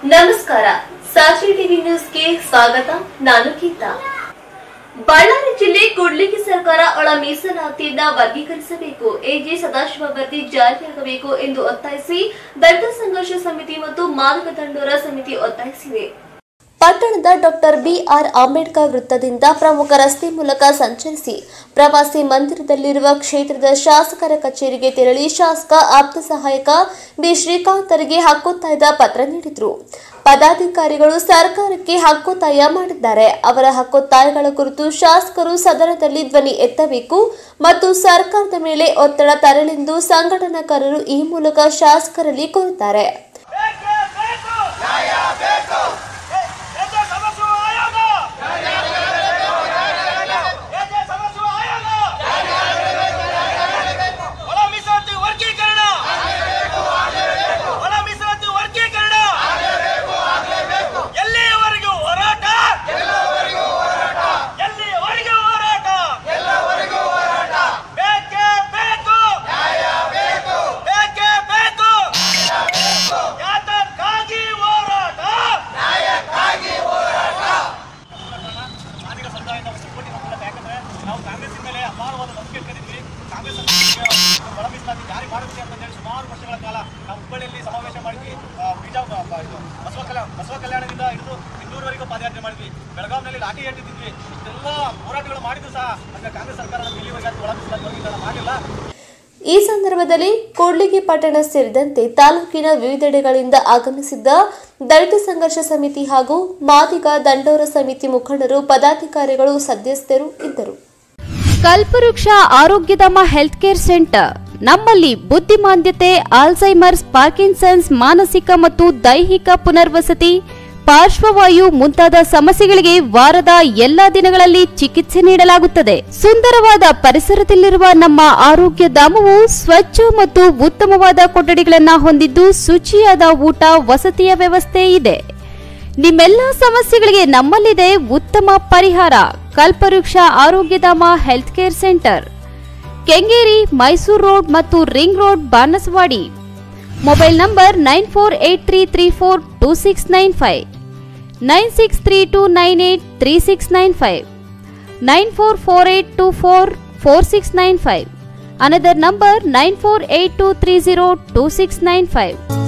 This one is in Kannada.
ನಮಸ್ಕಾರ ಸಾಕ್ಷಿ ಟಿವಿ ನ್ಯೂಸ್ಗೆ ಸ್ವಾಗತ ನಾನು ಗೀತಾ ಬಳ್ಳಾರಿ ಜಿಲ್ಲೆ ಕೂಡ್ಲಿಗಿ ಸರ್ಕಾರ ಒಳ ಮೀಸಲಾತಿಯಿಂದ ವರ್ಗೀಕರಿಸಬೇಕು ಎಜೆ ಸದಾಶಿವ ವರದಿ ಜಾರಿಯಾಗಬೇಕು ಎಂದು ಒತ್ತಾಯಿಸಿ ದಲಿತ ಸಂಘರ್ಷ ಸಮಿತಿ ಮತ್ತು ಮಾದಕ ದಂಡೋರ ಸಮಿತಿ ಒತ್ತಾಯಿಸಿವೆ ಪಟ್ಟಣದ ಡಾಕ್ಟರ್ ಬಿಆರ್ ಅಂಬೇಡ್ಕರ್ ವೃತ್ತದಿಂದ ಪ್ರಮುಖ ರಸ್ತೆ ಮೂಲಕ ಸಂಚರಿಸಿ ಪ್ರವಾಸಿ ಮಂದಿರದಲ್ಲಿರುವ ಕ್ಷೇತ್ರದ ಶಾಸಕರ ಕಚೇರಿಗೆ ತೆರಳಿ ಶಾಸಕ ಆಪ್ತ ಸಹಾಯಕ ಬಿ ಶ್ರೀಕಾಂತರಿಗೆ ಹಕ್ಕೊತ್ತಾಯದ ಪತ್ರ ನೀಡಿದರು ಪದಾಧಿಕಾರಿಗಳು ಸರ್ಕಾರಕ್ಕೆ ಹಕ್ಕೊತ್ತಾಯ ಮಾಡಿದ್ದಾರೆ ಅವರ ಹಕ್ಕೊತ್ತಾಯಗಳ ಕುರಿತು ಶಾಸಕರು ಸದನದಲ್ಲಿ ಧ್ವನಿ ಎತ್ತಬೇಕು ಮತ್ತು ಸರ್ಕಾರದ ಮೇಲೆ ಒತ್ತಡ ತರಲೆಂದು ಸಂಘಟನಾಕಾರರು ಈ ಮೂಲಕ ಶಾಸಕರಲ್ಲಿ ಕೋರುತ್ತಾರೆ ಬೇಕೇ ಬೇಕು ನ್ಯಾಯ ಬೇಕು ಏಜೆ ಸಮಸ್ಯೆ ಆಯೋಗ ಏಜೆ ಸಮಸ್ಯೆ ಆಯೋಗ ಒಳ ಮೀಸಲಾತಿ ವರ್ಗೀಕರಣ ಒಳ ಮೀಸಲಾತಿ ವರ್ಗೀಕರಣ ಎಲ್ಲಿಯವರೆಗೂ ಹೋರಾಟ ಎಲ್ಲಿಯವರೆಗೂ ಹೋರಾಟ ಬೇಕೇ ಬೇಕು ಬೇಕೇ ಬೇಕು ಯಾತಕ್ಕಾಗಿ ಹೋರಾಟ ಮಾದಿಗ ಸಮುದಾಯದ ಒಂದು ಕೋಟಿ ಮಕ್ಕಳ ಯಾಕಂದ್ರೆ ನಾವು ಕಾಂಗ್ರೆಸ್ ಮೇಲೆ ಅಪಾರವಾದ ನಂಬಿಕೆ ಇಟ್ಕೊಂಡಿದ್ವಿ ಕಾಂಗ್ರೆಸ್ ಒಳ ಮೀಸಲಾತಿ ಜಾರಿ ಮಾಡುತ್ತೆ ಅಂತ ಹೇಳಿ ಸುಮಾರು ವರ್ಷಗಳ ಕಾಲ ನಾವು ಹುಬ್ಬಳ್ಳಿಯಲ್ಲಿ ಸಮಾವೇಶ ಮಾಡಿದ್ವಿ ಆ, ಬೀಜ ಬ- ಬ- ಇದು ಬಸವ ಕಲ್ಯಾಣ ಬಸವ ಕಲ್ಯಾಣದಿಂದ ಹಿಡಿದು ಇಂದೂರವರೆಗೂ ಪಾದಯಾತ್ರೆ ಮಾಡಿದ್ವಿ ಬೆಳಗಾವಿನಲ್ಲಿ ಲಾಠಿ ಎಟ್ಟಿದ್ವಿ ಇಷ್ಟೆಲ್ಲ ಹೋರಾಟಗಳು ಮಾಡಿದ್ರು ಸಹ ಅಂದ್ರೆ ಕಾಂಗ್ರೆಸ್ ಸರ್ಕಾರ ನಮ್ಗೆ ಇಲ್ಲಿವರೆಗೆ ಅದು ಒಳ ಮೀಸಲಾತಿ ವರ್ಗೀಕರಣ ಮಾಡಿಲ್ಲ ಈ ಸಂದರ್ಭದಲ್ಲಿ ಕೂಡ್ಲಿಗಿ ಪಟ್ಟಣ ಸೇರಿದಂತೆ ತಾಲೂಕಿನ ವಿವಿಧೆಡೆಗಳಿಂದ ಆಗಮಿಸಿದ್ದ ದಲಿತ ಸಂಘರ್ಷ ಸಮಿತಿ ಹಾಗೂ ಮಾದಿಗ ದಂಡೋರ ಸಮಿತಿ ಮುಖಂಡರು ಪದಾಧಿಕಾರಿಗಳು ಸದಸ್ಯರು ಇದ್ದರು ಕಲ್ಪವೃಕ್ಷ ಆರೋಗ್ಯಧಾಮ ಹೆಲ್ತ್ ಕೇರ್ ಸೆಂಟರ್ ನಮ್ಮಲ್ಲಿ ಬುದ್ಧಿಮಾಂದ್ಯತೆ ಆಲ್ಝೈಮರ್ಸ್ ಪಾರ್ಕಿನ್ಸನ್ಸ್ ಮಾನಸಿಕ ಮತ್ತು ದೈಹಿಕ ಪುನರ್ವಸತಿ ಪಾರ್ಶ್ವವಾಯು ಮುಂತಾದ ಸಮಸ್ಯೆಗಳಿಗೆ ವಾರದ ಎಲ್ಲಾ ದಿನಗಳಲ್ಲಿ ಚಿಕಿತ್ಸೆ ನೀಡಲಾಗುತ್ತದೆ ಸುಂದರವಾದ ಪರಿಸರದಲ್ಲಿರುವ ನಮ್ಮ ಆರೋಗ್ಯ ಧಾಮವು ಸ್ವಚ್ಛ ಮತ್ತು ಉತ್ತಮವಾದ ಕೊಠಡಿಗಳನ್ನು ಹೊಂದಿದ್ದು ಶುಚಿಯಾದ ಊಟ ವಸತಿಯ ವ್ಯವಸ್ಥೆ ಇದೆ ನಿಮ್ಮೆಲ್ಲ ಸಮಸ್ಯೆಗಳಿಗೆ ನಮ್ಮಲ್ಲಿದೆ ಉತ್ತಮ ಪರಿಹಾರ Kalpavriksha Arogyadhama health care centre Kengeri Mysore road ಮತ್ತು ring road Banasawadi mobile number nine four eight three three four two six nine five nine six three two nine eight three six nine five nine four four eight two four four six nine five another number nine four eight two three zero two six nine five